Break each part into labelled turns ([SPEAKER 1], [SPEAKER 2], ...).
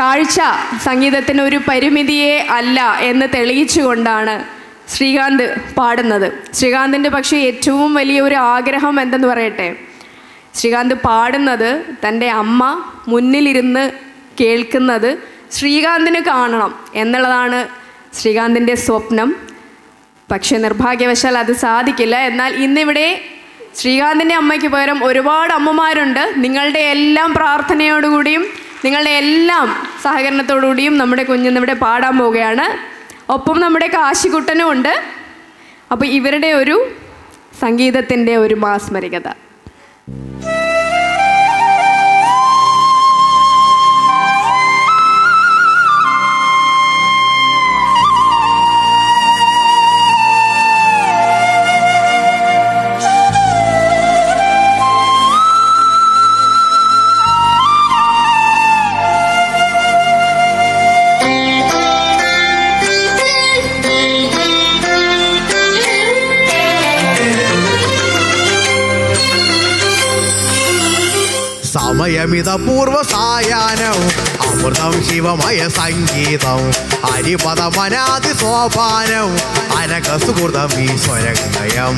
[SPEAKER 1] കാഴ്ച സംഗീതത്തിന് ഒരു പരിമിതിയെ അല്ല എന്ന് തെളിയിച്ചുകൊണ്ടാണ് ശ്രീകാന്ത് പാടുന്നത് ശ്രീകാന്തിൻ്റെ പക്ഷേ ഏറ്റവും വലിയ ഒരു ആഗ്രഹം എന്തെന്ന് പറയട്ടെ ശ്രീകാന്ത് പാടുന്നത് തൻ്റെ അമ്മ മുന്നിലിരുന്ന് കേൾക്കുന്നത് ശ്രീകാന്തിന് കാണണം എന്നുള്ളതാണ് ശ്രീകാന്തിൻ്റെ സ്വപ്നം പക്ഷെ നിർഭാഗ്യവശാൽ അത് സാധിക്കില്ല എന്നാൽ ഇന്നിവിടെ ശ്രീകാന്തിൻ്റെ അമ്മയ്ക്ക് പകരം ഒരുപാട് അമ്മമാരുണ്ട് നിങ്ങളുടെ എല്ലാം പ്രാർത്ഥനയോടുകൂടിയും നിങ്ങളുടെ എല്ലാം സഹകരണത്തോടുകൂടിയും നമ്മുടെ കുഞ്ഞിന്നിവിടെ പാടാൻ പോവുകയാണ് ഒപ്പം നമ്മുടെ കാശിക്കുട്ടനും ഉണ്ട് അപ്പോൾ ഇവരുടെ ഒരു സംഗീതത്തിൻ്റെ ഒരു മാസ്മരികത
[SPEAKER 2] സമയമിത പൂർവസായാനം അമൃതം ശിവമയ സംഗീതം ഹരിപദമനാദി സോപാനം അനക സുഹൃതം ഈശ്വരനയം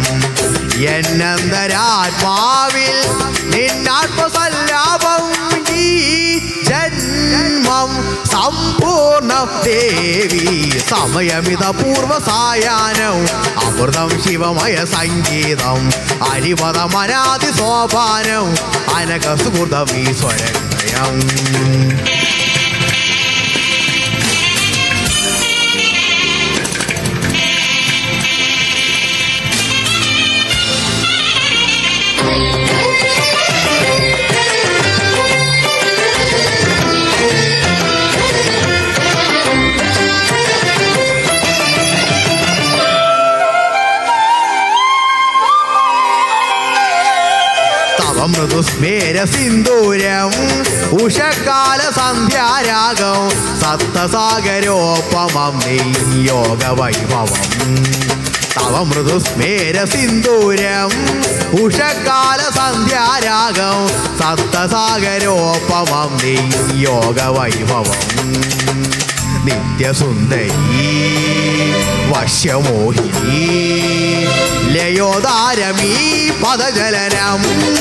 [SPEAKER 2] എന്നന്തരാത്മാവിൽ നിന്നാത്മസല്ലാപം ഈ ജന്മം സമ്പൂർണ്ണ ദേവി സമയമിത പൂർവസായാനം അമൃതം ശിവമയ സംഗീതം ഹരിപദമനാദി സോപാനം അനക സുഹൃതം ഈശ്വരനയം തവ മൃദുസ്മേര സിന്ദൂരം ഉഷകാല സന്ധ്യാരാഗം സപ്തസാഗരോപമം യോഗ വൈഭവം തവ മൃദുസ്മേര സിന്ദൂരം ഉഷകാല സന്ധ്യാരാഗം സപ്തസാഗരോപമം യോഗ വൈഭവം നിത്യസുന്ദരി വശ്യമോഹിനി ലയോദാരമീ പദജലനം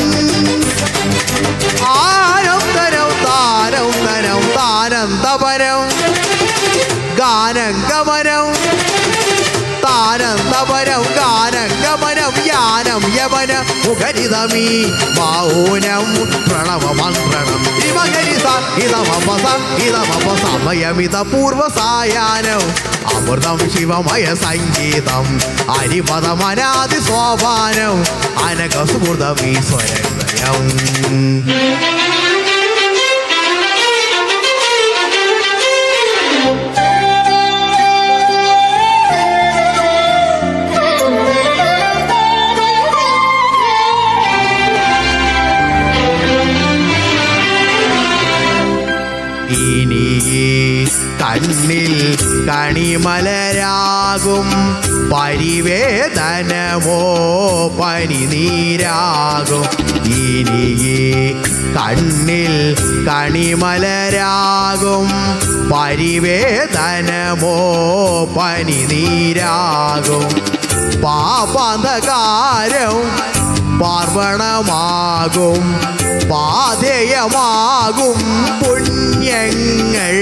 [SPEAKER 2] ആനന്ദനം താനന്ദനം താനന്ദപരം ഗാനംഗമനം താനന്ദപരം ഗാനംഗമനം യാനം യമന മുഖരിതമീ മൗനം പ്രണവമന്ത്രണം ഇമകരിത ഇതമപസ ഇതമപ സമയമിത പൂർവസായാനം അമൃതം ശിവമയ സംഗീതം ഹരിപദമനാദി സോപാനം അനക സുഹൃതമീ സ്വരഹൃദയം ഇനി കണ്ണിൽ കണിമലരാകും പരിവേദനമോ പനിനീരാകും ഇനി കണ്ണിൽ കണിമലരാകും പരിവേദനമോ പനിനീരാകും പാപാന്ധകാരം പാർവണമാകും പാതേയമാകും പുണ്യങ്ങൾ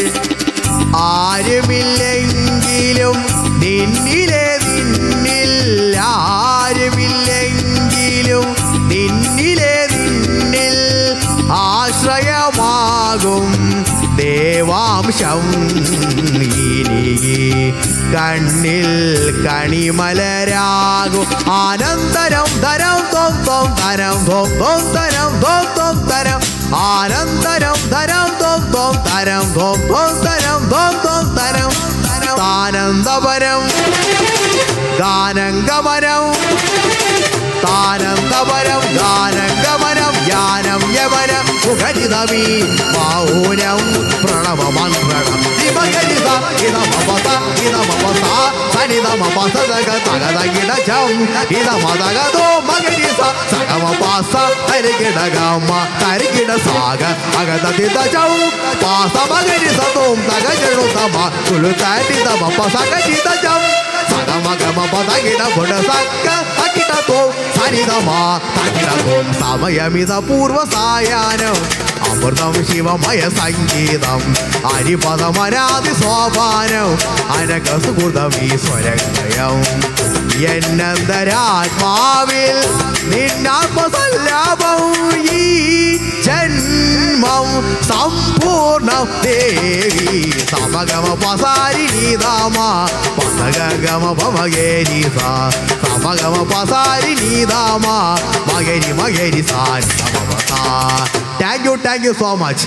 [SPEAKER 2] ആരുമില്ലെങ്കിലും നിന്നിലെ നിന്നിൽ ആരുമില്ലെങ്കിലും നിന്നിലെ നിന്നിൽ ആശ്രയമാകും ദേവാംശം ഇനി കണ്ണിൽ കണിമലരാകും ആനന്ദരം ധരം തൊം തൊം തരം തൊം തൊം തരം തൊം തൊം തരം ആനന്ദരം ധരം തൊം തൊം തരം തൊം തൊം തരം തൊം തൊം തരം താനന്ദപരം ഗാനംഗമനം താനന്ദപരം ഗാനംഗമനം യാനം യമനം മുഖരിത ഗൗതമി മൗനം പ്രണവമന്ത്രണം നിമകരിത ഇതമപത ഇതമപസ സനിതമപസതക തകതകിടജം ഇതമതകതോ മകരിസ സഗമപാസ തരികിടഗമ തരികിട സാഗ അഗതതിതജം പാസ മകരിസതും തകജണുതമ കുലുതാറ്റിതമ പസകജിതജം സഗമഗമ പതകിട പുട സക്ക തകിടതോ സനിതമാ തകിടതോ സമയമിത പൂർവ സായാഹ്നം അമൃതം ശിവമയ സംഗീതം അരിപദമനാദി സോപാനം അനക സുഹൃതം ഈശ്വരയം എന്നന്തരാത്മാവിൽ നിന്നാത്മസല്ലാപം ഈ ജന്മം സമ്പൂർണം ദേവി സമഗമ പസാരിണീതാമ പസഗമ പമഗേരി സാ സമഗമ പസാരിണീതാമ മകരി മകരി സാരി thank you thank you so much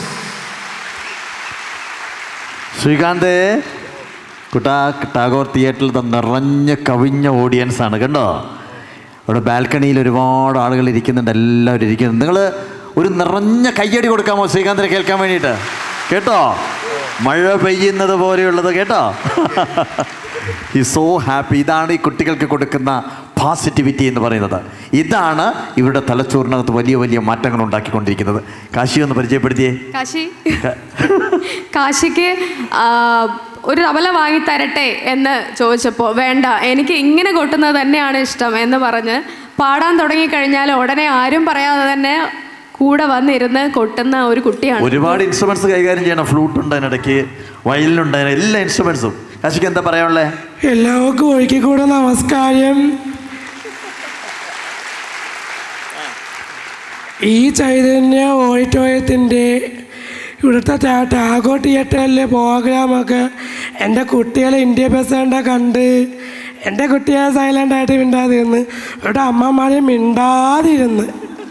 [SPEAKER 3] Srikanth കുട്ടാ ടാഗോർ തിയേറ്ററിൽ ഇത് നിറഞ്ഞ കവിഞ്ഞ ഓഡിയൻസ് ആണ് കണ്ടോ അവിടെ ബാൽക്കണിയിൽ ഒരുപാട് ആളുകൾ ഇരിക്കുന്നുണ്ട് എല്ലാവരും ഇരിക്കുന്നുണ്ട് നിങ്ങൾ ഒരു നിറഞ്ഞ കയ്യടി കൊടുക്കാമോ ശ്രീകാന്തിനെ കേൾക്കാൻ വേണ്ടിയിട്ട് കേട്ടോ മഴ പെയ്യുന്നത് പോലെയുള്ളത് കേട്ടോ ഈ സോ ഹാപ്പി ഇതാണ് ഈ കുട്ടികൾക്ക് കൊടുക്കുന്ന പോസിറ്റിവിറ്റി എന്ന് പറയുന്നത് ഇതാണ് ഇവരുടെ തലച്ചോറിനകത്ത് വലിയ വലിയ മാറ്റങ്ങൾ ഉണ്ടാക്കിക്കൊണ്ടിരിക്കുന്നത് കാശി ഒന്ന് പരിചയപ്പെടുത്തിയേ
[SPEAKER 1] കാശി കാശിക്ക് ആ, ഒരു തബല വാങ്ങി തരട്ടെ എന്ന് ചോദിച്ചപ്പോൾ വേണ്ട എനിക്ക് ഇങ്ങനെ കൊട്ടുന്നത് തന്നെയാണ് ഇഷ്ടം എന്ന് പറഞ്ഞ് പാടാൻ തുടങ്ങിക്കഴിഞ്ഞാൽ ഉടനെ ആരും പറയാതെ തന്നെ കൂടെ വന്നിരുന്ന് കൊട്ടുന്ന ഒരു കുട്ടിയാണ്
[SPEAKER 3] ഒരുപാട് ഇൻസ്ട്രുമെന്റ്സ് കൈകാര്യം ചെയ്യണം ഫ്ലൂട്ട് ഉണ്ട് അതിനിടയ്ക്ക് വയലിനുണ്ട് അതിന് എല്ലാ ഇൻസ്ട്രുമെന്റ്സും കാശിക്ക് എന്താ പറയാനുള്ളത്
[SPEAKER 4] എല്ലാവർക്കും ഒരിക്കൽ കൂടെ നമസ്കാരം ഈ ചൈതന്യ ഓഡിറ്റോറിയത്തിൻ്റെ ഇവിടുത്തെ ടാ- ടാഗോർ തിയേറ്ററിലെ പ്രോഗ്രാമൊക്കെ എൻ്റെ കുട്ടികളെ ഇന്ത്യ പ്രസിഡൻ്റെ കണ്ട് എൻ്റെ കുട്ടികളെ സൈലൻ്റായിട്ട് മിണ്ടാതിരുന്ന് ഇവിടെ അമ്മമാരെ മിണ്ടാതിരുന്ന്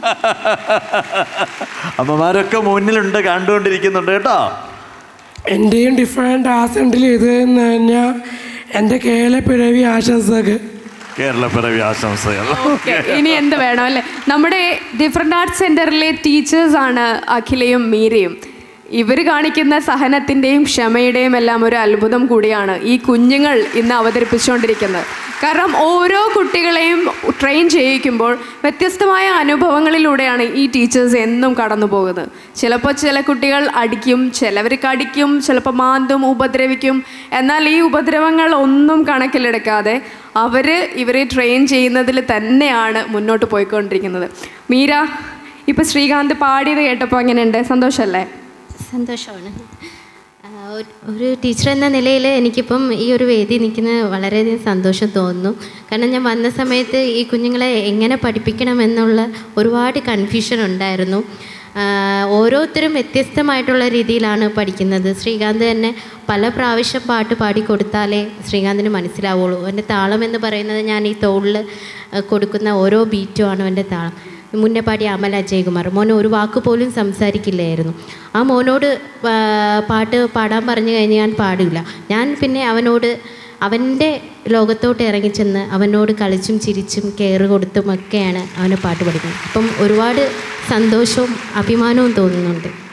[SPEAKER 3] അമ്മമാരൊക്കെ മുന്നിലുണ്ട് കണ്ടുകൊണ്ടിരിക്കുന്നുണ്ട് കേട്ടോ
[SPEAKER 4] എൻ്റെയും ഡിഫറെൻ്റ് ആസെൻറ്റിൽ ഇത് എന്ന് കഴിഞ്ഞാൽ എൻ്റെ കേരള പിറവി ആശംസകൾ
[SPEAKER 3] കേരള പിറവി ആശംസകൾ
[SPEAKER 1] ഓക്കെ ഇനി എന്ത് വേണം അല്ലേ നമ്മുടെ ഡിഫറെൻ്റ് ആർട്സ് സെൻറ്ററിലെ ടീച്ചേഴ്സാണ് അഖിലയും മീരയും ഇവർ കാണിക്കുന്ന സഹനത്തിൻ്റെയും ക്ഷമയുടെയും എല്ലാം ഒരു അത്ഭുതം കൂടിയാണ് ഈ കുഞ്ഞുങ്ങൾ ഇന്ന് അവതരിപ്പിച്ചുകൊണ്ടിരിക്കുന്നത് കാരണം ഓരോ കുട്ടികളെയും ട്രെയിൻ ചെയ്യിക്കുമ്പോൾ വ്യത്യസ്തമായ അനുഭവങ്ങളിലൂടെയാണ് ഈ ടീച്ചേഴ്സ് എന്നും കടന്നു പോകുന്നത് ചിലപ്പോൾ ചില കുട്ടികൾ അടിക്കും ചിലവർ കടിക്കും ചിലപ്പോൾ മാന്തും ഉപദ്രവിക്കും എന്നാൽ ഈ ഉപദ്രവങ്ങൾ ഒന്നും കണക്കിലെടുക്കാതെ അവർ ഇവരെ ട്രെയിൻ ചെയ്യുന്നതിൽ തന്നെയാണ് മുന്നോട്ട് പോയിക്കൊണ്ടിരിക്കുന്നത് മീര ഇപ്പം ശ്രീകാന്ത് പാടിയത് കേട്ടപ്പോൾ എങ്ങനെയുണ്ട് സന്തോഷമല്ലേ
[SPEAKER 5] സന്തോഷമാണ് ആ, ഒരു- ഒരു ടീച്ചർ എന്ന നിലയിൽ എനിക്കിപ്പം ഈ ഒരു വേദി നിൽക്കുന്നത് വളരെയധികം സന്തോഷം തോന്നുന്നു കാരണം ഞാൻ വന്ന സമയത്ത് ഈ കുഞ്ഞുങ്ങളെ എങ്ങനെ പഠിപ്പിക്കണം എന്നുള്ള ഒരുപാട് കൺഫ്യൂഷൻ ഉണ്ടായിരുന്നു ആ, ഓരോരുത്തരും വ്യത്യസ്തമായിട്ടുള്ള രീതിയിലാണ് പഠിക്കുന്നത് ശ്രീകാന്ത് തന്നെ പല പ്രാവശ്യം പാട്ട് പാടി കൊടുത്താലേ ശ്രീകാന്തിന് മനസ്സിലാവുള്ളൂ എൻ്റെ താളം എന്ന് പറയുന്നത് ഞാൻ ഈ തോളിൽ കൊടുക്കുന്ന ഓരോ ബീറ്റുമാണ് എൻ്റെ താളം മുന്നേ പാടിയ അമൽ അജയ്കുമാർ മോൻ ഒരു വാക്ക് പോലും സംസാരിക്കില്ലായിരുന്നു ആ മോനോട് ആ, പാട്ട് പാടാൻ പറഞ്ഞു കഴിഞ്ഞ് ഞാൻ പാടില്ല ഞാൻ പിന്നെ അവനോട് അവൻ്റെ ലോകത്തോട്ട് ഇറങ്ങിച്ചെന്ന് അവനോട് കളിച്ചും ചിരിച്ചും കെയർ കൊടുത്തും ഒക്കെയാണ് അവനെ പാട്ട് പഠിക്കുന്നത് അപ്പം ഒരുപാട് സന്തോഷവും അഭിമാനവും തോന്നുന്നുണ്ട്